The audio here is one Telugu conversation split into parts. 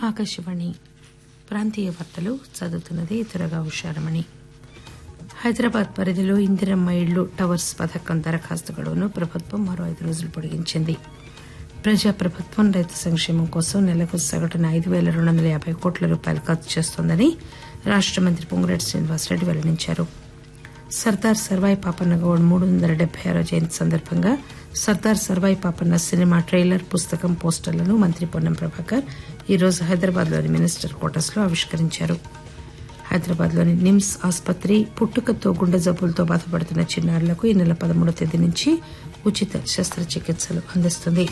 ఆకాశవాణి ప్రాంతీయ వార్తలు చదువుతున్నది త్వరగా హుషారమణి హైదరాబాద్ పరిధిలో ఇందిరమ్మ ఇళ్లు టవర్స్ పథకం దరఖాస్తు గడువును ప్రభుత్వం మరో ఐదు రోజులు పొడిగించింది ప్రజా ప్రభుత్వం రైతు సంక్షేమం కోసం నెలకు సగటున ఐదు పేల రెండు వందల యాబై కోట్ల రూపాయలు ఖర్చు చేస్తోందని రాష్ట మంత్రి పొంగులేటి శ్రీనివాసరెడ్డి వెల్లడించారు సర్దార్ సర్వాయి పాపన్న గౌడ్ మూడు వందల డెబ్బై ఆరో జయంతి సందర్భంగా సర్దార్ సర్వాయి పాపన్న సినిమా ట్రైలర్ పుస్తకం పోస్టర్లను మంత్రి పొన్నం ప్రభాకర్ ఈరోజు హైదరాబాద్లోని మినిస్టర్ క్వార్టర్స్ లో ఆవిష్కరించారు హైదరాబాద్లోని నిమ్స్ ఆసుపత్రి పుట్టుకతో గుండె జబ్బులతో బాధపడుతున్న చిన్నారులకు ఈ నెల పదమూడో తేదీ నుంచి ఉచిత శస్త్రచికిత్సలు అందిస్తుంది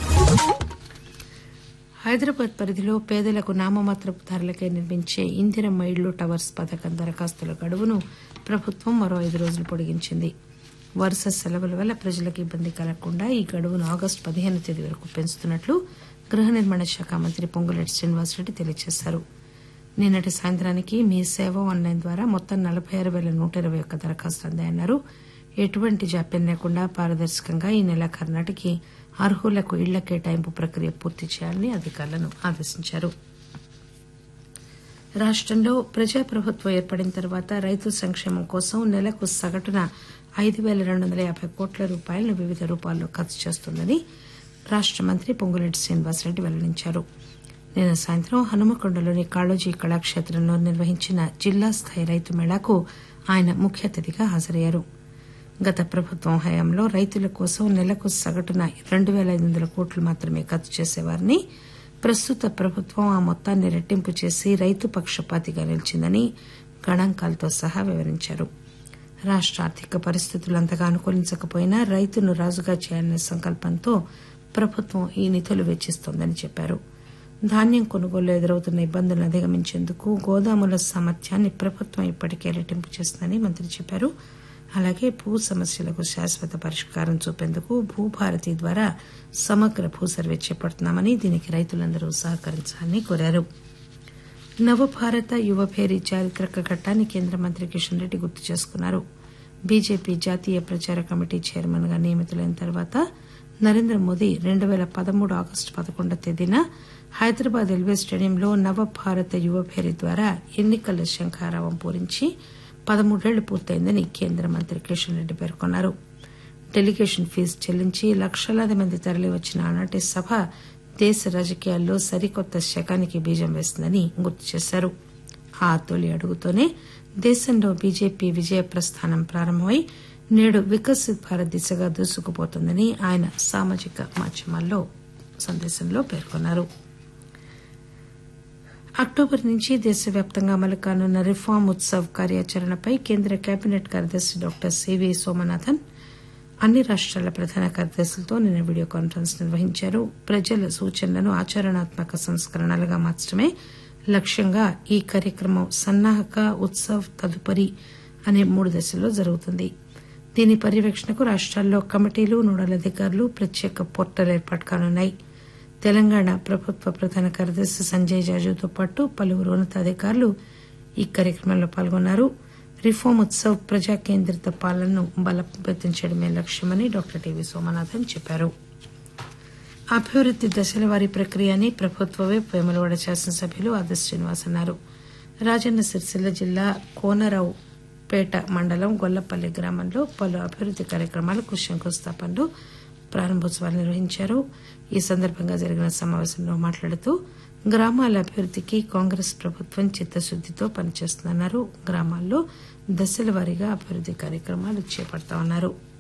హైదరాబాద్ పరిధిలో పేదలకు నామమాత్రపు ధరలకే నిర్మించే ఇందిరమ్మ ఇళ్లు టవర్స్ పథకం దరఖాస్తుల గడువును ప్రభుత్వం మరో ఐదు రోజులు పొడిగించింది వరుస సెలవుల వల్ల ప్రజలకు ఇబ్బంది కలగకుండా ఈ గడువును ఆగస్టు పదిహేను తేదీ వరకు పెంచుతున్నట్లు గృహ నిర్మాణ శాఖ మంత్రి పొంగులేటి శ్రీనివాసరెడ్డి తెలియజేశారు నిన్నటి సాయంత్రానికి మీ సేవ ఆన్లైన్ ద్వారా మొత్తం నలబై ఆరు పేల నూట ఇరవై ఒక్క దరఖాస్తులు అందాయన్నారు ఎటువంటి జాప్యం లేకుండా పారదర్శకంగా ఈ నెలాఖరు నాటికి అర్హులకు ఇళ్ల కేటాయింపు ప్రక్రియ పూర్తి చేయాలని అధికారులను ఆదేశించారు రాష్టంలో ప్రజాప్రభుత్వం ఏర్పడిన తర్వాత రైతు సంక్షేమం కోసం నెలకు సగటున ఐదు పేల రెండు వందల యాబై కోట్ల రూపాయలను వివిధ రూపాల్లో ఖర్చు చేస్తోందని రాష్ట మంత్రి పొంగులేటి శ్రీనివాసరెడ్డి వెల్లడించారు నిన్న సాయంత్రం హనుమకొండలోని కాళోజీ కళాక్షేత్రంలో నిర్వహించిన జిల్లా స్థాయి రైతు మేళాకు ఆయన ముఖ్య అతిథిగా హాజరయ్యారు గత ప్రభుత్వం హయాంలో రైతుల కోసం నెలకు సగటున రెండు పేల ఐదు వందల కోట్లు మాత్రమే ఖర్చు చేసేవారని ప్రస్తుత ప్రభుత్వం ఆ మొత్తాన్ని రెట్టింపు చేసి రైతు పక్షపాతిగా నిలిచిందని గణాంకాలతో సహా వివరించారు రాష్ట ఆర్థిక పరిస్థితులు అంతగా అనుకూలించకపోయినా రైతును రాజుగా చేయాలనే సంకల్పంతో ప్రభుత్వం ఈ నిధులు వెచ్చిస్తోందని చెప్పారు ధాన్యం కొనుగోలులో ఎదురవుతున్న ఇబ్బందులను అధిగమించేందుకు గోదాముల సామర్థ్యాన్ని ప్రభుత్వం ఇప్పటికే రెట్టింపు చేస్తుందని మంత్రి చెప్పారు అలాగే భూ సమస్యలకు శాశ్వత పరిష్కారం చూపేందుకు భూభారతి ద్వారా సమగ్ర భూ సర్వే చేపడుతున్నామని దీనికి రైతులందరూ సహకరించాలని కోరారు నవభారత యువభేరి చారిత్రక ఘట్టాన్ని కేంద్ర మంత్రి కిషన్ రెడ్డి గుర్తు చేసుకున్నారు బీజేపీ జాతీయ ప్రచార కమిటీ చైర్మన్ గా నియమితులైన తర్వాత నరేంద్ర మోదీ రెండు పేల పదమూడు ఆగస్టు పదకొండో తేదీన హైదరాబాద్ రైల్వే స్టేడియంలో నవభారత యువభేరి ద్వారా ఎన్నికల శంఖారావం పూరించి పదమూడేళ్లు పూర్తయిందని కేంద్ర మంత్రి కిషన్ రెడ్డి పేర్కొన్నారు డెలిగేషన్ ఫీజు చెల్లించి లక్షలాది మంది తరలివచ్చిన ఆనాటి సభ దేశ రాజకీయాల్లో సరికొత్త శకానికి బీజం వేస్తుందని గుర్తు చేశారు ఆ తొలి అడుగుతోనే దేశంలో బీజేపీ విజయ ప్రస్థానం ప్రారంభమై నేడు వికసిత్ భారత్ దిశగా దూసుకుపోతోందని ఆయన సామాజిక మాధ్యమాల్లో సందేశంలో పేర్కొన్నారు అక్టోబర్ నుంచి దేశవ్యాప్తంగా అమలు కానున్న రిఫార్మ్ ఉత్సవ్ కార్యాచరణపై కేంద్ర కేబినెట్ కార్యదర్శి డాక్టర్ సివి సోమనాథన్ అన్ని రాష్టాల ప్రధాన కార్యదర్శులతో నిన్న వీడియో కాన్ఫరెన్స్ నిర్వహించారు ప్రజల సూచనలను ఆచరణాత్మక సంస్కరణలుగా మార్చడమే లక్ష్యంగా ఈ కార్యక్రమం సన్నాహక ఉత్సవ్ తదుపరి అనే మూడు దశల్లో జరుగుతుంది దీని పర్యవేక్షణకు రాష్టాల్లో కమిటీలు నోడల్ అధికారులు ప్రత్యేక పోర్టల్ ఏర్పాటు కానున్నాయి తెలంగాణ ప్రభుత్వ ప్రధాన కార్యదర్శి సంజయ్ జాజుతో పాటు పలువురు ఉన్నతాధికారులు ఈ కార్యక్రమంలో పాల్గొన్నారు రిఫార్మ్ ఉత్సవ్ ప్రజా కేంద్రిత పాలనను బలోపేతం చేయడమే లక్ష్యమని డాక్టర్ టివి సోమనాథన్ చెప్పారు అభివృద్ది దశల వారి ప్రక్రియ అని ప్రభుత్వ వైపు వేములవాడ శాసనసభ్యులు ఆది శ్రీనివాస్ అన్నారు రాజన్న సిరిసిల్ల జిల్లా కోనరావు పేట మండలం గొల్లపల్లి గ్రామంలో పలు అభివృద్ది కార్యక్రమాలకు శంకుస్థాపనలు ప్రారంభోత్సవాలు నిర్వహించారు ఈ సందర్భంగా జరిగిన సమావేశంలో మాట్లాడుతూ గ్రామాల అభివృద్దికి కాంగ్రెస్ ప్రభుత్వం చిత్తశుద్దితో పనిచేస్తుందన్నారు గ్రామాల్లో దశల వారీగా అభివృద్ది కార్యక్రమాలు చేపడతామన్నారు